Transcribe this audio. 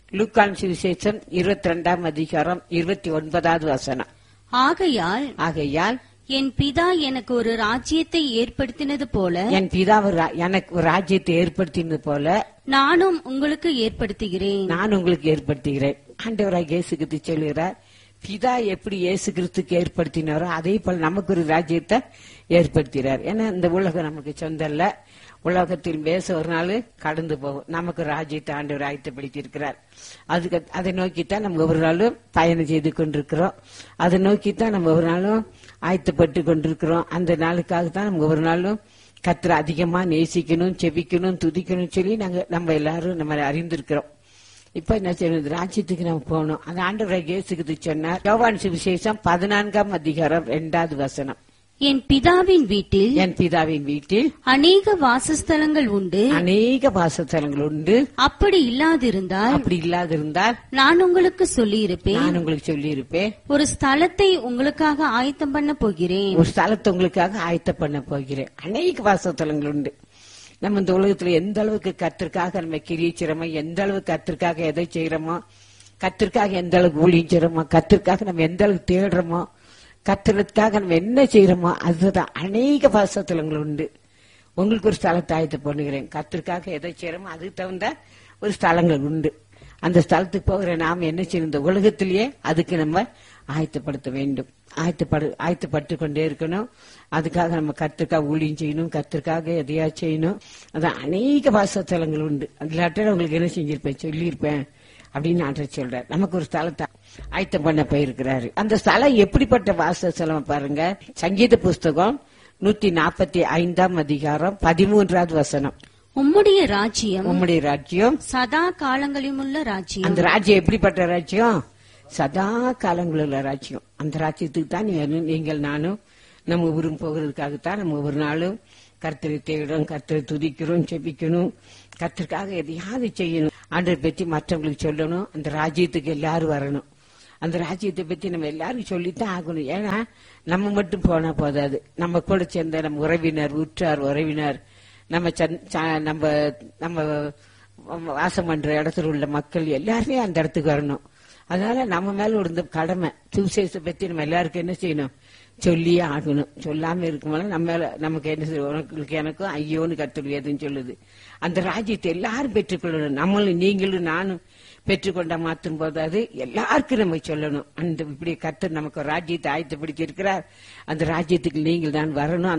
லூக்கான் சுவிசேஷம் இருபத்தி ரெண்டாம் அதிகாரம் இருபத்தி ஒன்பதாவது வசனம் ஆகையால் ஆகையால் என் பிதா எனக்கு ஒரு ராஜ்யத்தை ஏற்படுத்தினது போல என் பிதா ஒரு ரா- எனக்கு ஒரு ராஜ்யத்தை ஏற்படுத்தினது போல நானும் உங்களுக்கு ஏற்படுத்துகிறேன் நான் உங்களுக்கு ஏற்படுத்துகிறேன் ஆண்டவராக இயேசு கிறிஸ்து சொல்லுகிறார் பிதா எப்படி இயேசு கிறிஸ்துக்கு ஏற்படுத்தினாரோ அதே போல நமக்கு ஒரு ராஜ்யத்தை ஏற்படுத்தினார் ஏன்னா இந்த உலகம் நமக்கு சொந்தம் இல்ல உலகத்தில் பேச ஒரு நாள் கடந்து போகும் நமக்கு ஒரு ராஜ்யத்தை ஆண்டவர் ஆயத்தப்படுத்தி இருக்கிறார் அதுக்கு அதை நோக்கித்தான் நம்ம ஒவ்வொரு நாளும் பயணம் செய்து கொண்டிருக்கிறோம் அதை நோக்கித்தான் நம்ம ஒவ்வொரு நாளும் ஆயத்தப்பட்டு கொண்டிருக்கிறோம் அந்த நாளுக்காக தான் நம்ம ஒவ்வொரு நாளும் கத்திர அதிகமா நேசிக்கணும் செபிக்கணும் துதிக்கணும் சொல்லி நாங்க நம்ம எல்லாரும் நம்ம அறிந்திருக்கிறோம் இப்ப என்ன செய்யணும் ராஜ்யத்துக்கு நம்ம போகணும் அந்த ஆண்டவராக இயேசுக்கு சொன்னார் யோவான் சுவிசேஷம் பதினான்காம் அதிகாரம் இரண்டாவது வசனம் என் பிதாவின் வீட்டில் என் பிதாவின் வீட்டில் அநேக வாசஸ்தலங்கள் உண்டு அநேக வாசஸ்தலங்கள் உண்டு அப்படி இல்லாதிருந்தால் அப்படி இல்லாதிருந்தால் நான் உங்களுக்கு சொல்லியிருப்பேன் நான் உங்களுக்கு சொல்லியிருப்பேன் ஒரு ஸ்தலத்தை உங்களுக்காக ஆயத்தம் பண்ண போகிறேன் ஒரு ஸ்தலத்தை உங்களுக்காக ஆயத்த பண்ண போகிறேன் அநேக வாசஸ்தலங்கள் உண்டு நம்ம இந்த உலகத்துல எந்த அளவுக்கு கத்திற்காக நம்ம கிரிச்சிரமோ எந்த அளவுக்கு கத்திற்காக எதை செய்யறோமோ கத்திற்காக எந்த அளவுக்கு ஊழியம் செய்யறோமோ கத்திற்காக நம்ம எந்த அளவுக்கு தேடுறோமோ கத்திரத்துக்காக நம்ம என்ன செய்யறோமோ அதுதான் அநேக வாசஸ்தலங்கள் உண்டு உங்களுக்கு ஒரு ஸ்தலத்தை ஆயத்த பண்ணுகிறேன் கத்திற்காக எதை செய்யறோமோ அதுக்கு தகுந்த ஒரு ஸ்தலங்கள் உண்டு அந்த ஸ்தலத்துக்கு போகிற நாம் என்ன செய்யணும் இந்த உலகத்திலேயே அதுக்கு நம்ம ஆயத்தப்படுத்த வேண்டும் ஆயத்தப்படு ஆயத்தப்பட்டு கொண்டே இருக்கணும் அதுக்காக நம்ம கத்திற்காக ஊழியம் செய்யணும் கத்திற்காக எதையா செய்யணும் அதான் அநேக வாசஸ்தலங்கள் உண்டு இல்லாட்ட உங்களுக்கு என்ன செஞ்சிருப்பேன் சொல்லியிருப்பேன் அப்படின்னு ஆண்டவர் சொல்றார் நமக்கு ஒரு ஸ்தலத்தை ஆயத்தம் பண்ண போயிருக்கிறாரு அந்த ஸ்தலம் எப்படிப்பட்ட வாசஸ்தலம் பாருங்க சங்கீத புஸ்தகம் நூத்தி நாற்பத்தி ஐந்தாம் அதிகாரம் பதிமூன்றாவது வசனம் உம்முடைய ராஜ்யம் உம்முடைய ராஜ்யம் சதா காலங்களிலுமுள்ள ராஜ்யம் அந்த ராஜ்யம் எப்படிப்பட்ட ராஜ்யம் சதா காலங்களுள்ள ராஜ்யம் அந்த ராஜ்யத்துக்கு தான் நீ- நீங்கள் நானும் நம்ம ஊரும் போகிறதுக்காகத்தான் நம்ம ஒரு நாளும் கர்த்தரை தேடுறோம் கர்த்தரை துதிக்கிறோம் செபிக்கணும் கர்த்தருக்காக எதையாவது செய்யணும் ஆண்டரை பற்றி மற்றவங்களுக்கு சொல்லணும் அந்த ராஜ்யத்துக்கு எல்லாரும் வரணும் அந்த ராஜ்யத்தை பத்தி நம்ம எல்லாரும் சொல்லித்தான் ஆகணும் ஏன்னா நம்ம மட்டும் போனா போதாது நம்ம கூட சேர்ந்த நம்ம உறவினர் உற்றார் உறவினர் நம்ம சந்- ச- நம்ம நம்ம வாசம் பண்ற இடத்துல உள்ள மக்கள் எல்லாருமே அந்த இடத்துக்கு வரணும் அதனால நம்ம மேல ஒரு இந்த கடமை சுவிசேஷத்தை பத்தி நம்ம எல்லாருக்கும் என்ன செய்யணும் சொல்லியே ஆகணும் சொல்லாம இருக்கும்போது நம்ம மேல நமக்கு என்ன செய்யும் உனக்கு எனக்கும் ஐயோன்னு கத்துடு எதுன்னு சொல்லுது அந்த ராஜ்யத்தை எல்லாரும் பெற்றுக்கொள்ளணும் நம்மளும் நீங்களும் நானும் பெற்றுக்கொண்ட மாற்றும் போதாது எல்லாருக்கும் நம்ம சொல்லணும் அந்த இப்படி கத்தர் நமக்கு ஒரு ராஜ்யத்தை ஆயத்தப்படுத்தி இருக்கிறார் அந்த ராஜ்யத்துக்கு நீங்கள் தான் வரணும்